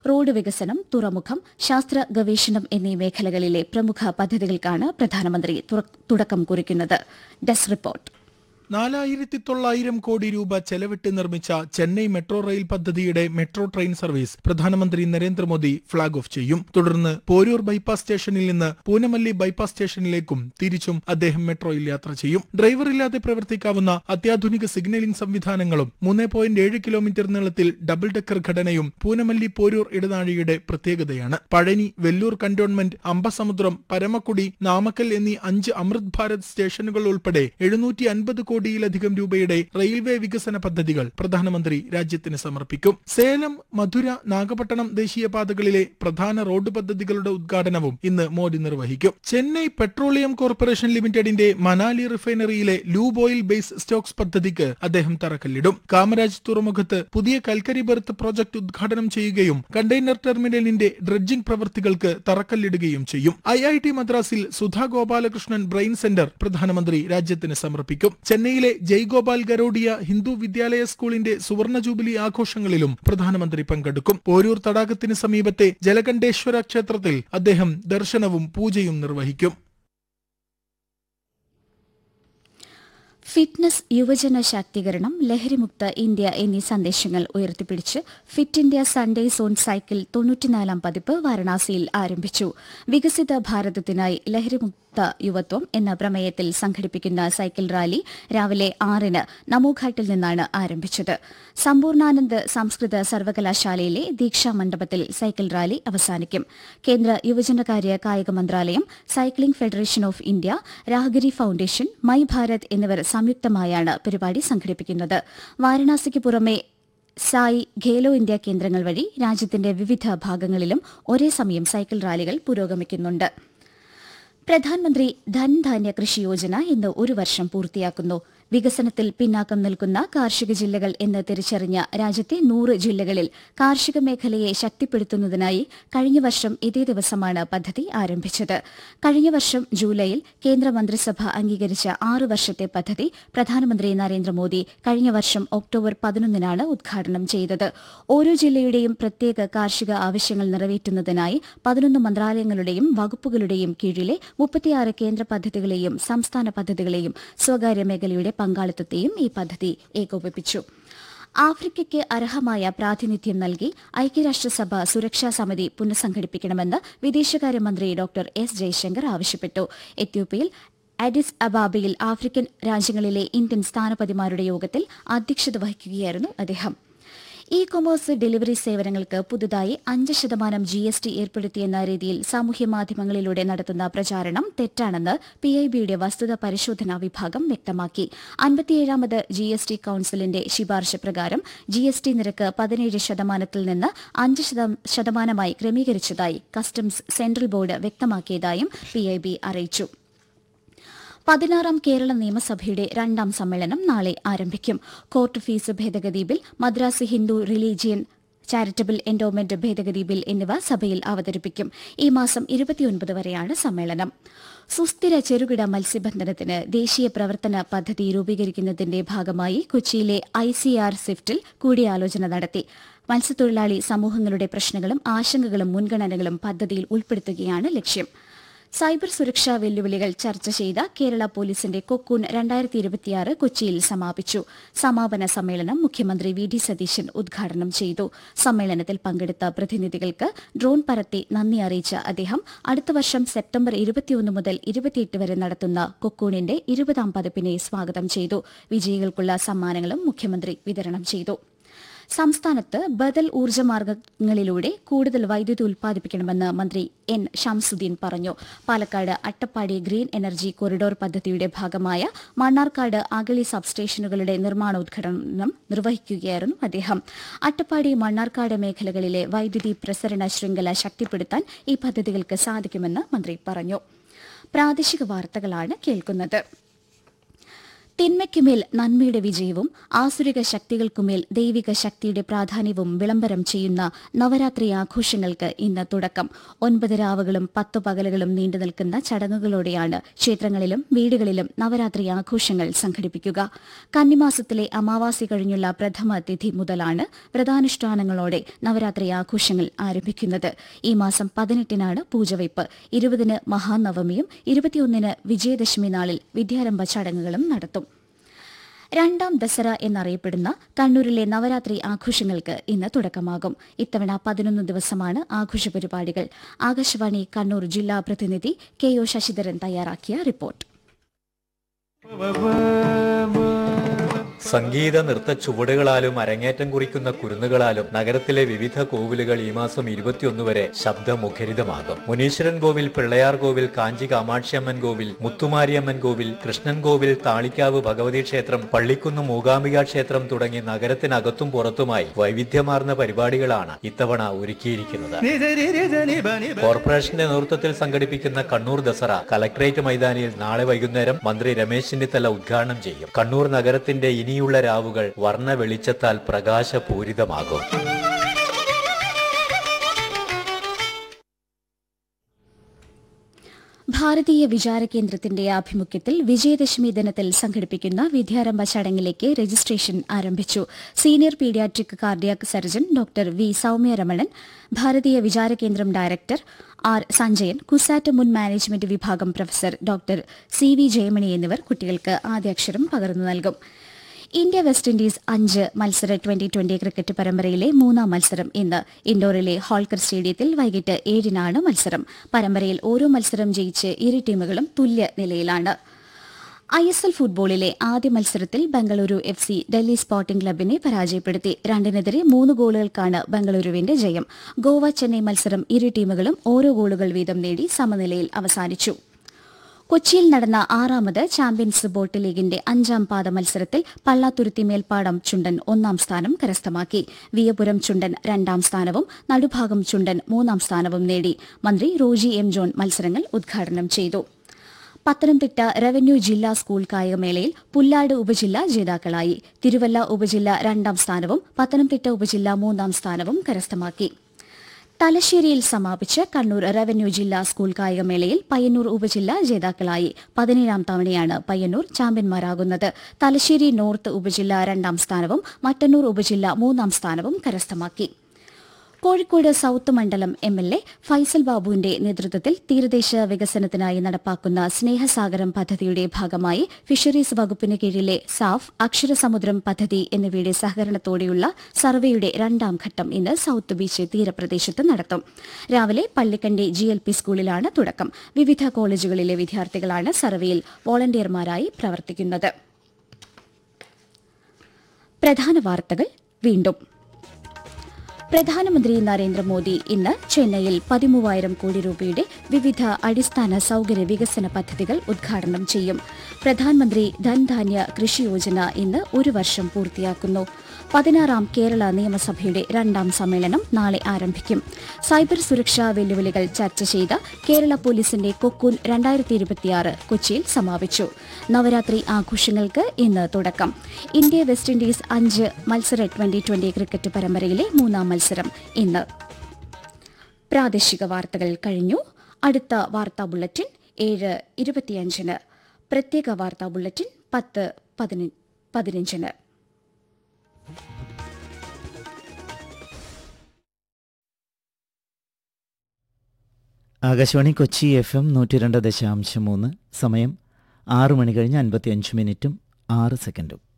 road വികസനം തുറമുഖം ശാസ്ത്ര ഗവേഷണം എന്നീ മേഖലകളിലെ പ്രമുഖ പദ്ധതികൾക്കാണ് പ്രധാനമന്ത്രി തുറ- തുടക്കം കുറിക്കുന്നത് ഡെസ്ക് റിപ്പോർട്ട് നാലായിരത്തി തൊള്ളായിരം കോടി രൂപ ചെലവിട്ട് നിർമ്മിച്ച ചെന്നൈ മെട്രോ റെയിൽ പദ്ധതിയുടെ മെട്രോ ട്രെയിൻ സർവീസ് പ്രധാനമന്ത്രി നരേന്ദ്രമോദി ഫ്ളാഗ് ഓഫ് ചെയ്യും തുടർന്ന് പോരൂർ ബൈപ്പാസ് സ്റ്റേഷനിൽ നിന്ന് പൂനമല്ലി ബൈപ്പാസ് സ്റ്റേഷനിലേക്കും തിരിച്ചും അദ്ദേഹം മെട്രോയിൽ യാത്ര ചെയ്യും ഡ്രൈവറില്ലാതെ പ്രവർത്തിക്കാവുന്ന അത്യാധുനിക സിഗ്നലിംഗ് സംവിധാനങ്ങളും മൂന്ന് പോയിന്റ് ഏഴ് കിലോമീറ്റർ നീളത്തിൽ ഡബിൾ ഡെക്കർ ഘടനയും പൂനമല്ലി പോരൂർ ഇടനാഴിയുടെ പ്രത്യേകതയാണ് പഴനി വെല്ലൂർ കന്റോൺമെന്റ് അമ്പസമുദ്രം പരമക്കുടി നാമക്കൽ എന്നീ അഞ്ച് അമൃത് ഭാരത് സ്റ്റേഷനുകൾ ഉൾപ്പെടെ എഴുന്നൂറ്റി അൻപത് കോടിയിലധികം രൂപയുടെ റെയിൽവേ വികസന പദ്ധതികൾ പ്രധാനമന്ത്രി രാജ്യത്തിന് സമർപ്പിക്കും സേലം മധുര നാഗപട്ടണം ദേശീയപാതകളിലെ പ്രധാന റോഡ് പദ്ധതികളുടെ ഉദ്ഘാടനവും ഇന്ന് മോദി നിർവഹിക്കും ചെന്നൈ പെട്രോളിയം കോർപ്പറേഷൻ ലിമിറ്റഡിന്റെ മനാലി റിഫൈനറിയിലെ ലൂബ് ഓയിൽ ബേസ് സ്റ്റോക്സ് പദ്ധതിക്ക് അദ്ദേഹം തറക്കല്ലിടും കാമരാജ് തുറമുഖത്ത് പുതിയ കൽക്കരി ബെർത്ത് പ്രോജക്ട് ഉദ്ഘാടനം ചെയ്യുകയും കണ്ടെയ്നർ ടെർമിനലിന്റെ ഡ്രഡ്ജിംഗ് പ്രവൃത്തികൾക്ക് തറക്കല്ലിടുകയും ചെയ്യും ഐ ഐ ടി മദ്രാസിൽ സുധാ ഗോപാലകൃഷ്ണൻ ബ്രെയിൻ സെന്റർ പ്രധാനമന്ത്രി രാജ്യത്തിന് സമർപ്പിക്കും ചെന്നൈയിലെ ജയ്ഗോപാൽ ഗരോഡിയ ഹിന്ദു വിദ്യാലയ സ്കൂളിന്റെ സുവർണ ജൂബിലി ആഘോഷങ്ങളിലും പ്രധാനമന്ത്രി പങ്കെടുക്കും പോരൂർ തടാകത്തിന് സമീപത്തെ ജലകണ്ഠേശ്വര ക്ഷേത്രത്തിൽ അദ്ദേഹം ദർശനവും പൂജയും നിർവഹിക്കും ഫിറ്റ്നസ് യുവജന ശാക്തീകരണം ലഹരിമുക്ത ഇന്ത്യ എന്നീ സന്ദേശങ്ങൾ ഉയർത്തിപ്പിടിച്ച് fit India Sunday zone cycle തൊണ്ണൂറ്റിനാലാം പതിപ്പ് വാരണാസിയിൽ ആരംഭിച്ചു വികസിത ഭാരതത്തിനായി ലഹരിമുക്ത യുവത്വം എന്ന പ്രമേയത്തിൽ സംഘടിപ്പിക്കുന്ന സൈക്കിൾ റാലി രാവിലെ ആറിന് നമോഘാട്ടിൽ നിന്നാണ് ആരംഭിച്ചത് സമ്പൂർണാനന്ദ് സംസ്കൃത സർവകലാശാലയിലെ ദീക്ഷാ മണ്ഡപത്തിൽ സൈക്കിൾ റാലി അവസാനിക്കും കേന്ദ്ര യുവജനകാര്യ കായിക മന്ത്രാലയം cycling federation of India Rahagiri foundation my Bharat എന്നിവർ സംയുക്തമായാണ് പരിപാടി സംഘടിപ്പിക്കുന്നത് വാരണാസിക്ക് പുറമെ സായി ഖേലോ ഇന്ത്യ കേന്ദ്രങ്ങൾ വഴി രാജ്യത്തിന്റെ വിവിധ ഭാഗങ്ങളിലും ഒരേ സമയം സൈക്കിൾ റാലികൾ പുരോഗമിക്കുന്നുണ്ട് പ്രധാനമന്ത്രി ധൻധാന്യ കൃഷി യോജന ഇന്ന് ഒരു വർഷം പൂർത്തിയാക്കുന്നു വികസനത്തിൽ പിന്നാക്കം നിൽക്കുന്ന കാർഷിക ജില്ലകൾ എന്ന് തിരിച്ചറിഞ്ഞ രാജ്യത്തെ നൂറ് ജില്ലകളിൽ കാർഷിക മേഖലയെ ശക്തിപ്പെടുത്തുന്നതിനായി കഴിഞ്ഞ വർഷം ഇതേ ദിവസമാണ് പദ്ധതി ആരംഭിച്ചത് കഴിഞ്ഞ വർഷം ജൂലൈയിൽ കേന്ദ്രമന്ത്രിസഭ അംഗീകരിച്ച ആറ് വർഷത്തെ പദ്ധതി പ്രധാനമന്ത്രി നരേന്ദ്രമോദി കഴിഞ്ഞ വർഷം ഒക്ടോബർ പതിനൊന്നിനാണ് ഉദ്ഘാടനം ചെയ്തത് ഓരോ ജില്ലയുടെയും പ്രത്യേക കാർഷിക ആവശ്യങ്ങൾ നിറവേറ്റുന്നതിനായി പതിനൊന്ന് മന്ത്രാലയങ്ങളുടെയും വകുപ്പുകളുടെയും കീഴിലെ മുപ്പത്തിയാറ് കേന്ദ്ര പദ്ധതികളെയും സംസ്ഥാന പദ്ധതികളെയും സ്വകാര്യ മേഖലയുടെ പങ്കാളിത്തത്തെയും ഈ പദ്ധതി ഏകോപിപ്പിച്ചു ആഫ്രിക്കയ്ക്ക് അർഹമായ പ്രാതിനിധ്യം നൽകി ഐക്യരാഷ്ട്രസഭ സുരക്ഷാ സമിതി പുനഃസംഘടിപ്പിക്കണമെന്ന് വിദേശകാര്യമന്ത്രി ഡോക്ടർ എസ് ജയശങ്കർ ആവശ്യപ്പെട്ടു എത്യോപ്യയിൽ അഡിസ് അബാബയിൽ ആഫ്രിക്കൻ രാജ്യങ്ങളിലെ ഇന്ത്യൻ സ്ഥാനപതിമാരുടെ യോഗത്തിൽ അധ്യക്ഷത വഹിക്കുകയായിരുന്നു അദ്ദേഹം ഇ കൊമേഴ്സ് ഡെലിവറി സേവനങ്ങൾക്ക് പുതുതായി അഞ്ച് ശതമാനം ജി എസ് ടി ഏർപ്പെടുത്തിയെന്ന രീതിയിൽ സാമൂഹ്യ മാധ്യമങ്ങളിലൂടെ നടത്തുന്ന പ്രചാരണം തെറ്റാണെന്ന് പി ഐ ബിയുടെ വസ്തുത പരിശോധനാ വിഭാഗം വ്യക്തമാക്കി അൻപത്തിയേഴാമത് ജി എസ് ടി കൌൺസിലിന്റെ ശുപാർശ പ്രകാരം ജി എസ് ടി നിരക്ക് പതിനേഴ് ശതമാനത്തിൽ നിന്ന് അഞ്ച് ശതം- ശതമാനമായി ക്രമീകരിച്ചതായി കസ്റ്റംസ് സെൻട്രൽ ബോർഡ് വ്യക്തമാക്കിയതായും പി ഐ ബി അറിയിച്ചു പതിനാറാം കേരള നിയമസഭയുടെ രണ്ടാം സമ്മേളനം നാളെ ആരംഭിക്കും കോർട്ട് ഫീസ് ഭേദഗതി bill Madras Hindu religion charitable endowment ഭേദഗതി ബിൽ എന്നിവ സഭയിൽ അവതരിപ്പിക്കും ഈ മാസം ഇരുപത്തിയൊൻപത് വരെയാണ് സമ്മേളനം സുസ്ഥിര ചെറുകിട മത്സ്യബന്ധനത്തിന് ദേശീയ പ്രവർത്തന പദ്ധതി രൂപീകരിക്കുന്നതിന്റെ ഭാഗമായി കൊച്ചിയിലെ ഐ സി ആർ സിഫ്റ്റിൽ കൂടിയാലോചന നടത്തി മത്സ്യത്തൊഴിലാളി സമൂഹങ്ങളുടെ പ്രശ്നങ്ങളും ആശങ്കകളും മുൻഗണനകളും പദ്ധതിയിൽ ഉൾപ്പെടുത്തുകയാണ് ലക്ഷ്യം സൈബർ സുരക്ഷാ വെല്ലുവിളികൾ ചർച്ച ചെയ്ത കേരള പോലീസിന്റെ കൊക്കൂൺ രണ്ടായിരത്തി ഇരുപത്തിയാറ് കൊച്ചിയിൽ സമാപിച്ചു സമാപന സമ്മേളനം മുഖ്യമന്ത്രി വി ഡി സതീശൻ ഉദ്ഘാടനം ചെയ്തു സമ്മേളനത്തിൽ പങ്കെടുത്ത പ്രതിനിധികൾക്ക് ഡ്രോൺ പറത്തി നന്ദി അറിയിച്ച അദ്ദേഹം അടുത്ത വർഷം സെപ്റ്റംബർ ഇരുപത്തിയൊന്ന് മുതൽ ഇരുപത്തിയെട്ട് വരെ നടത്തുന്ന കൊക്കൂണിന്റെ ഇരുപതാം പതിപ്പിനെ സ്വാഗതം ചെയ്തു വിജയികൾക്കുള്ള സമ്മാനങ്ങളും മുഖ്യമന്ത്രി വിതരണം ചെയ്തു സംസ്ഥാനത്ത് ബദൽ ഊർജ്ജമാർഗങ്ങളിലൂടെ കൂടുതൽ വൈദ്യുതി ഉൽപ്പാദിപ്പിക്കണമെന്ന് മന്ത്രി എൻ ഷംസുദ്ദീൻ പറഞ്ഞു Palakkad Attappadi green energy corridor പദ്ധതിയുടെ ഭാഗമായ മണ്ണാർക്കാട് അഗളി സബ്സ്റ്റേഷനുകളുടെ നിർമ്മാണോദ്ഘാടനം നിർവഹിക്കുകയായിരുന്നു അദ്ദേഹം അട്ടപ്പാടി മണ്ണാർക്കാട് മേഖലകളിലെ വൈദ്യുതി പ്രസരണ ശൃംഖല ശക്തിപ്പെടുത്താൻ ഈ പദ്ധതികൾക്ക് സാധിക്കുമെന്ന് മന്ത്രി പറഞ്ഞു പ്രാദേശിക വാർത്തകളാണ് കേൾക്കുന്നത് തിന്മയ്ക്കുമേൽ നന്മയുടെ വിജയവും ആസുരിക ശക്തികൾക്കുമേൽ ദൈവിക ശക്തിയുടെ പ്രാധാന്യവും വിളംബരം ചെയ്യുന്ന നവരാത്രി ആഘോഷങ്ങൾക്ക് ഇന്ന് തുടക്കം ഒൻപത് രാവുകളും പത്തു പകലുകളും നീണ്ടു നിൽക്കുന്ന ചടങ്ങുകളോടെയാണ് ക്ഷേത്രങ്ങളിലും വീടുകളിലും നവരാത്രി ആഘോഷങ്ങൾ സംഘടിപ്പിക്കുക കന്നിമാസത്തിലെ അമാവാസി കഴിഞ്ഞുള്ള പ്രഥമ തിഥി മുതലാണ് വ്രതാനുഷ്ഠാനങ്ങളോടെ നവരാത്രി ആഘോഷങ്ങൾ ആരംഭിക്കുന്നത് ഈ മാസം പതിനെട്ടിനാണ് പൂജവയ്പ് ഇരുപതിന് മഹാനവമിയും ഇരുപത്തിയൊന്നിന് വിജയദശമി നാളിൽ വിദ്യാരംഭ ചടങ്ങുകളും നടത്തും രണ്ടാം ദസറ എന്നറിയപ്പെടുന്ന കണ്ണൂരിലെ നവരാത്രി ആഘോഷങ്ങൾക്ക് ഇന്ന് തുടക്കമാകും ഇത്തവണ പതിനൊന്ന് ദിവസമാണ് ആഘോഷ പരിപാടികൾ ആകാശവാണി കണ്ണൂർ ജില്ലാ പ്രതിനിധി കെ ഒ ശശിധരൻ തയ്യാറാക്കിയ റിപ്പോർട്ട് സംഗീത നൃത്ത ചുവടുകളാലും അരങ്ങേറ്റം കുറിക്കുന്ന കുരുന്നുകളാലും നഗരത്തിലെ വിവിധ കോവിലുകൾ ഈ മാസം ഇരുപത്തിയൊന്ന് വരെ ശബ്ദമുഖരിതമാകും മുനീശ്വരൻ കോവിൽ പിള്ളയാർ കോവിൽ കാഞ്ചി കാമാക്ഷിയമ്മൻ കോവിൽ മുത്തുമാരിയമ്മൻ കോവിൽ കൃഷ്ണൻ കോവിൽ താളിക്കാവ് ഭഗവതി ക്ഷേത്രം പള്ളിക്കുന്ന് മൂകാംബിക ക്ഷേത്രം തുടങ്ങി നഗരത്തിനകത്തും പുറത്തുമായി വൈവിധ്യമാർന്ന പരിപാടികളാണ് ഇത്തവണ ഒരുക്കിയിരിക്കുന്നത് കോർപ്പറേഷന്റെ നേതൃത്വത്തിൽ സംഘടിപ്പിക്കുന്ന കണ്ണൂർ ദസറ കലക്ടറേറ്റ് മൈതാനിയിൽ നാളെ വൈകുന്നേരം മന്ത്രി രമേശ് ചെന്നിത്തല ഉദ്ഘാടനം ചെയ്യും കണ്ണൂർ നഗരത്തിന്റെ ഇനിയുള്ള രാവുകൾ വർണ്ണ വെളിച്ചത്താൽ പ്രകാശപൂരിതമാകും ഭാരതീയ വിചാര കേന്ദ്രത്തിന്റെ ആഭിമുഖ്യത്തിൽ വിജയദശമി ദിനത്തിൽ സംഘടിപ്പിക്കുന്ന വിദ്യാരംഭ ചടങ്ങിലേക്ക് രജിസ്ട്രേഷൻ ആരംഭിച്ചു senior pediatric cardiac surgeon doctor V Soumya Ramanan Bharatiya Vichara കേന്ദ്രം ഡയറക്ടർ ആർ സഞ്ജയൻ കുസാറ്റ് മുൻ മാനേജ്മെന്റ് വിഭാഗം professor doctor C V Jayamani എന്നിവർ കുട്ടികൾക്ക് ആദ്യാക്ഷരം പകർന്നു നൽകും ഇന്ത്യ വെസ്റ്റ് ഇൻഡീസ് അഞ്ച് മത്സര ട്വന്റി ട്വന്റി ക്രിക്കറ്റ് പരമ്പരയിലെ മൂന്നാം മത്സരം ഇന്ന് ഇൻഡോറിലെ ഹോൾക്കർ സ്റ്റേഡിയത്തിൽ വൈകിട്ട് ഏഴിനാണ് മത്സരം പരമ്പരയിൽ ഓരോ മത്സരം ജയിച്ച് ഇരു ടീമുകളും തുല്യ നിലയിലാണ് ഐ എസ് എൽ ഫുട്ബോളിലെ ആദ്യ മത്സരത്തിൽ Bengaluru F C Delhi sporting ക്ലബിനെ പരാജയപ്പെടുത്തി രണ്ടിനെതിരെ മൂന്ന് ഗോളുകൾക്കാണ് ബംഗളൂരുവിന്റെ ജയം ഗോവ ചെന്നൈ മത്സരം ഇരു ടീമുകളും ഓരോ ഗോളുകൾ വീതം നേടി സമനിലയിൽ അവസാനിച്ചു കൊച്ചിയിൽ നടന്ന ആറാമത് ചാമ്പ്യൻസ് ബോട്ട് ലീഗിന്റെ അഞ്ചാം പാദ മത്സരത്തിൽ പള്ളാത്തുരുത്തി മേൽപ്പാടം ചുണ്ടൻ ഒന്നാം സ്ഥാനം കരസ്ഥമാക്കി വിയപുരം ചുണ്ടൻ രണ്ടാം സ്ഥാനവും നടുഭാഗം ചുണ്ടൻ മൂന്നാം സ്ഥാനവും നേടി മന്ത്രി റോജി എം ജോൺ മത്സരങ്ങൾ ഉദ്ഘാടനം ചെയ്തു പത്തനംതിട്ട റവന്യൂ ജില്ലാ സ്കൂൾ കായികമേളയിൽ പുല്ലാട് ഉപജില്ല ജേതാക്കളായി തിരുവല്ല ഉപജില്ല രണ്ടാം സ്ഥാനവും പത്തനംതിട്ട ഉപജില്ല മൂന്നാം സ്ഥാനവും കരസ്ഥമാക്കി തലശ്ശേരിയിൽ സമാപിച്ച കണ്ണൂർ റവന്യൂ ജില്ലാ സ്കൂൾ കായികമേളയിൽ പയ്യന്നൂർ ഉപജില്ല ജേതാക്കളായി പതിനേഴാം തവണയാണ് പയ്യന്നൂർ ചാമ്പ്യന്മാരാകുന്നത് തലശ്ശേരി നോർത്ത് ഉപജില്ല രണ്ടാം സ്ഥാനവും മട്ടന്നൂർ ഉപജില്ല മൂന്നാം സ്ഥാനവും കരസ്ഥമാക്കി കോഴിക്കോട് സൌത്ത് മണ്ഡലം എം എൽ എ ഫൈസൽ ബാബുവിന്റെ നേതൃത്വത്തിൽ തീരദേശ വികസനത്തിനായി നടപ്പാക്കുന്ന സ്നേഹസാഗരം പദ്ധതിയുടെ ഭാഗമായി ഫിഷറീസ് വകുപ്പിന് കീഴിലെ സാഫ് അക്ഷരസമുദ്രം പദ്ധതി എന്നിവയുടെ സഹകരണത്തോടെയുള്ള സർവേയുടെ രണ്ടാം ഘട്ടം ഇന്ന് സൌത്ത് ബീച്ച് തീരപ്രദേശത്ത് നടത്തും രാവിലെ പള്ളിക്കണ്ടി ജി എൽ പി സ്കൂളിലാണ് തുടക്കം വിവിധ കോളേജുകളിലെ വിദ്യാർത്ഥികളാണ് സർവേയിൽ വോളണ്ടിയർമാരായി പ്രവർത്തിക്കുന്നത് പ്രധാന വാർത്തകൾ വീണ്ടും പ്രധാനമന്ത്രി നരേന്ദ്രമോദി ഇന്ന് ചെന്നൈയിൽ പതിമൂവായിരം കോടി രൂപയുടെ വിവിധ അടിസ്ഥാന സൌകര്യ വികസന പദ്ധതികൾ ഉദ്ഘാടനം ചെയ്യും പ്രധാനമന്ത്രി ധൻധാന്യ കൃഷി യോജന ഇന്ന് ഒരു വർഷം പൂർത്തിയാക്കുന്നു പതിനാറാം കേരള നിയമസഭയുടെ രണ്ടാം സമ്മേളനം നാളെ ആരംഭിക്കും സൈബർ സുരക്ഷാ വെല്ലുവിളികൾ ചർച്ച ചെയ്ത കേരള പോലീസിന്റെ കൊക്കൂൻ രണ്ടായിരത്തി ഇരുപത്തിയാറ് കൊച്ചിയിൽ സമാപിച്ചു നവരാത്രി ആഘോഷങ്ങൾക്ക് ഇന്ന് തുടക്കം ഇന്ത്യ വെസ്റ്റ് ഇൻഡീസ് അഞ്ച് മത്സര ട്വന്റി ട്വന്റി ക്രിക്കറ്റ് പരമ്പരയിലെ മൂന്നാം മത്സരം ഇന്ന് പ്രാദേശിക വാർത്തകൾ കഴിഞ്ഞു അടുത്ത വാർത്താ ബുള്ളറ്റിൻ ഏഴ് ഇരുപത്തിയഞ്ചിന് പ്രത്യേക വാർത്താ ബുള്ളറ്റിൻ പത്ത് പതിന- പതിനഞ്ചിന് ആകാശവാണി കൊച്ചി എഫ് എം നൂറ്റി രണ്ട് ദശാംശം മൂന്ന് സമയം ആറ് മണി കഴിഞ്ഞ് അൻപത്തി അഞ്ച് മിനിറ്റും ആറ് സെക്കൻഡും